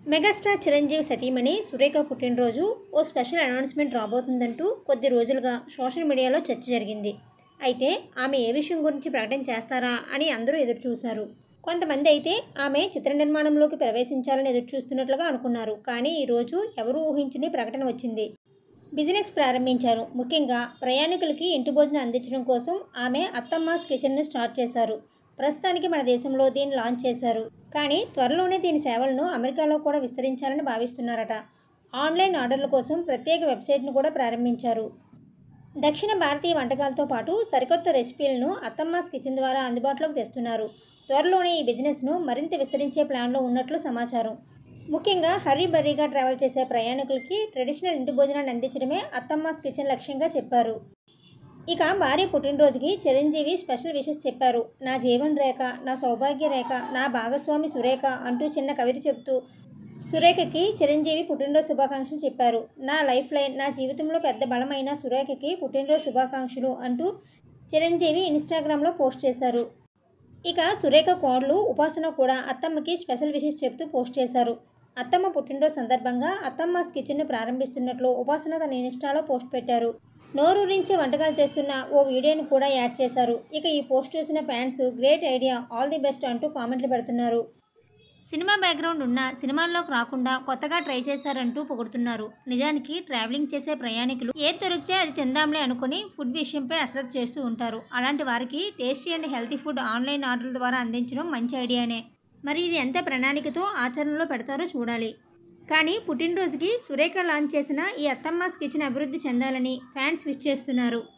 megastar Chiranjeevi సతీమణి సురేఖ పుట్టినరోజు ఓ special announcement రాబోతుందంటూ కొద్ది రోజులుగా సోషల్ మీడియాలో చర్చ జరిగింది అయితే ఆమె ఏ విషయం గురించి ప్రకటన చేస్తారా అని అందరూ ఎదురు చూశారు కొంతమంది అయితే ఆమె చిత్ర నిర్మాణంలోకి ప్రవేశించాలని ఎదురు చూస్తున్నట్లుగా అనుకున్నారు కానీ ఈరోజు ఎవరు ఊహించని ప్రకటన వచ్చింది బిజినెస్ ప్రారంభించారు ముఖ్యంగా ప్రయాణికులకి ఇంటి భోజనం అందించడం కోసం ఆమె అత్తమ్మాస్ కిచెన్ను స్టార్ట్ చేశారు ప్రస్తుతానికి మన దేశంలో దీన్ని లాంచ్ చేశారు కానీ త్వరలోనే దీని సేవలను అమెరికాలో కూడా విస్తరించాలని భావిస్తున్నారట ఆన్లైన్ ఆర్డర్ల కోసం ప్రత్యేక వెబ్సైట్ను కూడా ప్రారంభించారు దక్షిణ భారతీయ వంటకాలతో పాటు సరికొత్త రెసిపీలను అత్తమ్మాస్ కిచెన్ ద్వారా అందుబాటులోకి తెస్తున్నారు త్వరలోనే ఈ బిజినెస్ను మరింత విస్తరించే ప్లాన్లో ఉన్నట్లు సమాచారం ముఖ్యంగా హర్రీ బర్రీగా ట్రావెల్ చేసే ప్రయాణికులకి ట్రెడిషనల్ ఇంటి భోజనాన్ని అందించడమే అత్తమ్మాస్ కిచెన్ లక్ష్యంగా చెప్పారు ఇక భార్య పుట్టినరోజుకి చిరంజీవి స్పెషల్ విషెస్ చెప్పారు నా జీవన్ రేఖ నా సౌభాగ్య రేఖ నా భాగస్వామి సురేఖ అంటూ చిన్న కవిత చెబుతూ సురేఖకి చిరంజీవి పుట్టినరోజు శుభాకాంక్షలు చెప్పారు నా లైఫ్ లైన్ నా జీవితంలో పెద్ద బలమైన సురేఖకి పుట్టినరోజు శుభాకాంక్షలు అంటూ చిరంజీవి ఇన్స్టాగ్రామ్లో పోస్ట్ చేశారు ఇక సురేఖ కోడలు ఉపాసన కూడా అత్తమ్మకి స్పెషల్ విషెస్ చెప్తూ పోస్ట్ చేశారు అత్తమ్మ పుట్టినరోజు సందర్భంగా అత్తమ్మస్ కిచెన్ను ప్రారంభిస్తున్నట్లు ఉపాసన తన ఇన్స్టాలో పోస్ట్ పెట్టారు నోరూరించే వంటకాలు చేస్తున్న ఓ వీడియోని కూడా యాడ్ చేశారు ఇక ఈ పోస్ట్ చూసిన fans great idea all the best అంటూ కామెంట్లు పెడుతున్నారు సినిమా బ్యాక్గ్రౌండ్ ఉన్న సినిమాల్లోకి రాకుండా కొత్తగా ట్రై చేశారంటూ పొగుడుతున్నారు నిజానికి ట్రావెలింగ్ చేసే ప్రయాణికులు ఏది దొరికితే అది తిందాంలే అనుకుని ఫుడ్ విషయంపై అశ్రద్ధ చేస్తూ ఉంటారు అలాంటి వారికి tasty and healthy food online ఆర్డర్ల ద్వారా అందించడం మంచి ఐడియానే మరి ఇది ఎంత ప్రణాళికతో ఆచరణలో పెడతారో చూడాలి కానీ పుట్టినరోజుకి సురేఖ లాంచ్ చేసిన ఈ అత్తమ్మాస్ కిచెన్ అభివృద్ధి చెందాలని ఫ్యాన్స్ విష్ చేస్తున్నారు